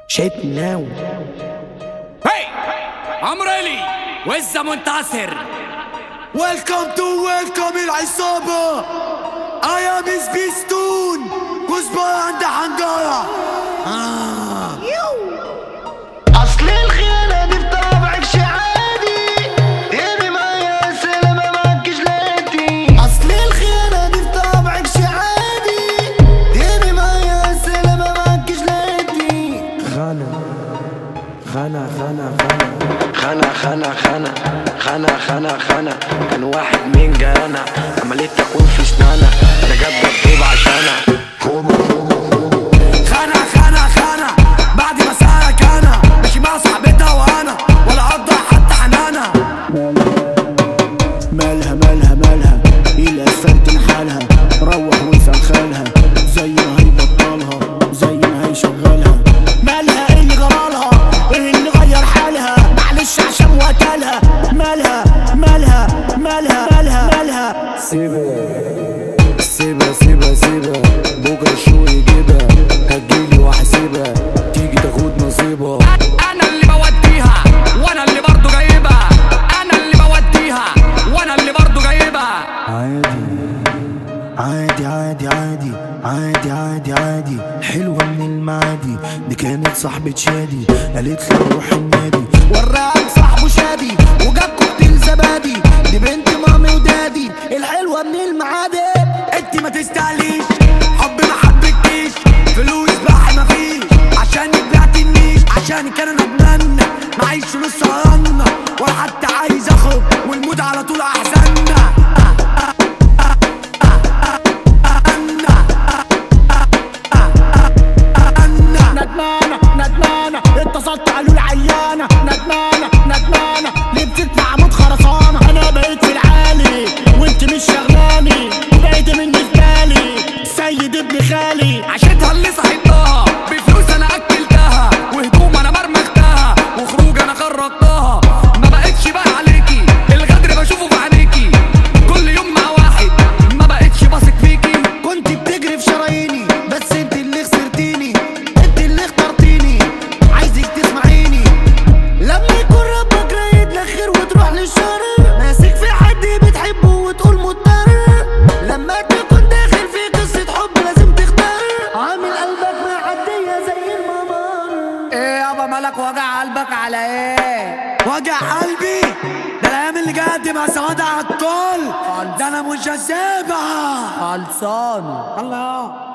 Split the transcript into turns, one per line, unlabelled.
Shape now.
Hey! I'm ready! وزة منتصر
ويلكم تو ويلكم العصابة I am سبيستون كزبرة عند حنجرة آه.
اصل الخيانة دي بطبعك شي عادي تيري معايا سلامة معاك جلاتي اصل الخيانة دي بطبعك شي عادي تيري معايا سلامة معاك جلاتي
غانا غانا غانا غانا
خنا خنا خنا خنا خنا خنا كان واحد من جانا عملية تكون في سنانا انا جاب مكتوب عشانا
خانة خانة خانة بعد ما سألك أنا ماشي مع صاحبتها وأنا ولا قضى حتى حنانة
مالها مالها مالها إلى فرد حالها روح وانسى خالها زي ما هيبطلها زي ما هيشغلها مالها إيه اللي جرالها ايه اللي غير حالها معلش عشان وكلها مالها مالها مالها مالها مالها سيبها سيبها سيبها سيبها بكره شو يجيبها هتجيلي واحسبها تيجي تاخد نصيبها
أنا اللي بوديها وأنا اللي برضو جايبها أنا اللي بوديها وأنا اللي برضو جايبها
عادي عادي عادي عادي عادي عادي حلوة من المعادي دي كانت صاحبة شادي قالت لي روح النادي وراك صاحبه شادي وجاب كوكتيل زبادي دي بنت مامي ودادي الحلوة من المعادي
أنت ما تستاهليش حب ما حبكتيش فلوس بقى ما فيش عشانك بعتنيش عشانك أنا ندمان معيش فلوس سهرنا ولا حتى عايز أخرج والمود على طول أحزاننا
ندمانة ندمانة اتصلت قالوا العيانة ندمانة ندمانة ليه بتدفع عمود خرسانة انا بقيت في العالي وانت مش شغلاني بقيت مني في بالي سيد ابن خالي
عشتها اللي صحيتها بفلوس أنا أكلتها وهدوم أنا مرمختها وخروج أنا خرجتها ما بقتش بقى عليكي الغدر بشوفه في عينيكي كل يوم مع واحد ما بقتش باثق فيكي
كنت بتجري في شراييني بس انت اللي خسرتيني انت اللي اخترتيني عايزك تسمعيني لما يكون ربك رايد لك خير وتروح للشر ماسك في حد بتحبه وتقول مضطر لما تكون داخل في قصة حب لازم تختار عامل قلبك معدية زي الممر
ايه يابا مالك وجع قلبك على ايه وجع قلبي ده الايام اللي جايه دي مع سواد على الكل ده انا مش هسيبها
خلصان
الله